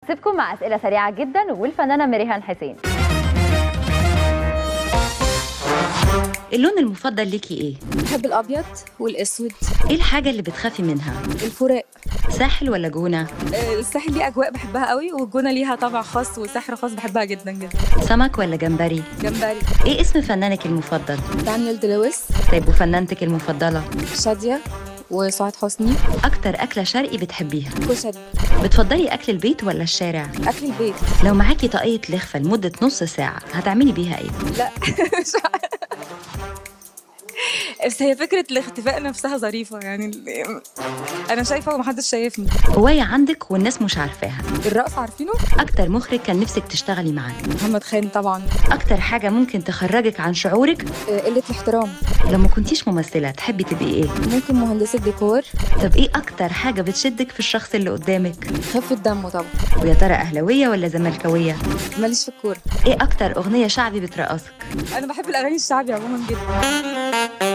سيبكم مع اسئله سريعه جدا والفنانه مريهان حسين اللون المفضل ليكي ايه؟ بحب الابيض والاسود ايه الحاجة اللي بتخافي منها؟ الفراق ساحل ولا جونة؟ آه، الساحل ليه اجواء بحبها قوي والجونه ليها طابع خاص وسحر خاص بحبها جدا جدا سمك ولا جمبري؟ جمبري ايه اسم فنانك المفضل؟ دانيال دلويس طيب وفنانتك المفضلة؟ شاديه وسعاد حسني أكتر أكلة شرقي بتحبيها؟ كشري بتفضلي أكل البيت ولا الشارع؟ اكل البيت لو معاكي طاقية لخفة لمدة نص ساعة هتعملي بيها ايه؟ لا مش عارفة. بس هي فكرة الاختفاء نفسها ظريفة يعني ال- أنا شايفة ومحدش شايفني هواية عندك والناس مش عارفاها الرقص عارفينه؟ أكتر مخرج كان نفسك تشتغلي معاه محمد خان طبعا أكتر حاجة ممكن تخرجك عن شعورك آه، قلة الاحترام لو ما كنتيش ممثلة تحبي تبقي ايه؟ ممكن مهندسة ديكور طب ايه أكتر حاجة بتشدك في الشخص اللي قدامك؟ خفة دمه طبعا ويا ترى أهلاوية ولا زملكاوية؟ ماليش في الكورة ايه أكتر أغنية شعبي بترقصك؟ أنا بحب الأغاني الشعبي عموما جدا